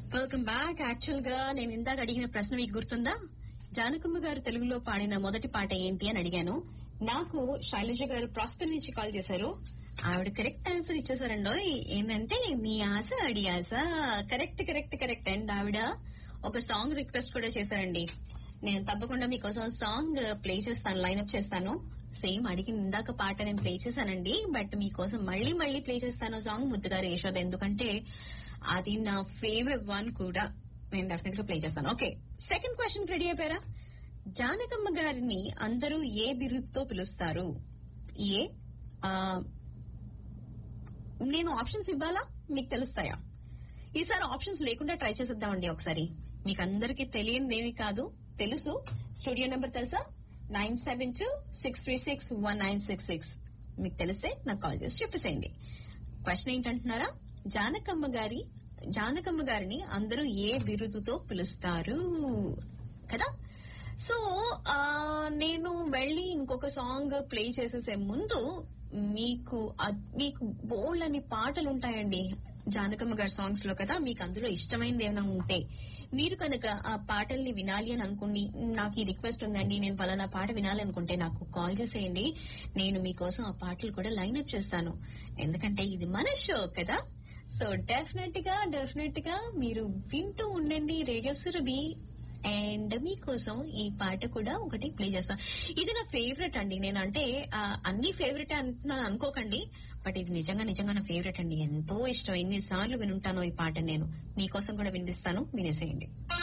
welcome back actual గా నేను ఇందాక అడిగిన ప్రశ్న మీకు గుర్తుందా జానకమ్మ గారు తెలుగులో పాడిన మొదటి పాట ఏంటి అని అడిగాను నాకు శైలజ గారు ప్రాస్పెర్ నుంచి కాల్ చేశారు ఆవిడ కరెక్ట్ ఆన్సర్ ఇచ్చేసారండో ఏంటంటే నీ ఆశ అడి Asha correct correct correct and ఆవిడ ఒక సాంగ్ రిక్వెస్ట్ కూడా చేశారండి నేను తప్పకుండా మీకోసం సాంగ్ ప్లే చేస్తాను లైన్అప్ చేస్తాను సేమ్ అడిగిన ఇందాక పాట నేను ప్లే చేశానండి బట్ మీకోసం మళ్ళీ మళ్ళీ ప్లే చేస్తాను సాంగ్ ముద్దుగారు యశోద ఎందుకంటే అది నా ఫేవరెట్ వన్ కూడా నేను డెఫినెట్ గా ప్లే చేస్తాను ఓకే సెకండ్ క్వశ్చన్ రెడీ అయిపోయారా జానకమ్మ గారిని అందరూ ఏ బిరుదుతో పిలుస్తారు ఏ ఆ, నేను ఆప్షన్స్ ఇవ్వాలా మీకు తెలుస్తాయా ఈసారి ఆప్షన్స్ లేకుండా ట్రై చేసేద్దామండి ఒకసారి మీకు అందరికి తెలియనిదేమి కాదు తెలుసు స్టూడియో నెంబర్ తెలుసా nine seven two six three six one nine six six మీకు తెలిస్తే నాకు కాల్ చేసి చెప్పేసేయండి క్వశ్చన్ ఏంటంటున్నారా జానకమ్మ గారి జానకమ్మ గారిని అందరూ ఏ బిరుదుతో పిలుస్తారు కదా సో ఆ, నేను వెళ్ళి ఇంకొక సాంగ్ ప్లే చేసేసే ముందు మీకు అద్- మీకు బోల్డ్ అని పాటలు ఉంటాయండి జానకమ్మ గారి సాంగ్స్ లో కదా మీకు అందులో ఇష్టమైనది ఏమైనా ఉంటే మీరు కనుక ఆ పాటల్ని వినాలి అని అనుకోండి నాకు ఈ రిక్వెస్ట్ ఉందండి నేను పలానా పాట వినాలి అనుకుంటే నాకు కాల్ చేసేయండి నేను మీకోసం ఆ పాటలు కూడా లైన్ అప్ చేస్తాను ఎందుకంటే ఇది మన షో కదా సో డెఫినెట్ గా డెఫినెట్ గా మీరు వింటూ ఉండండి రేడియో సురభి అండ్ మీకోసం ఈ పాట కూడా ఒకటి ప్లే చేస్తాను ఇది నా ఫేవరెట్ అండి నేను అంటే ఆ, అన్ని ఫేవరెట్ అంటున్నాను అనుకోకండి బట్ ఇది నిజంగా నిజంగా నా ఫేవరెట్ అండి ఎంతో ఇష్టం ఎన్నిసార్లు వినుంటానో ఈ పాట నేను మీకోసం కూడా వినిపిస్తాను వినేసేయండి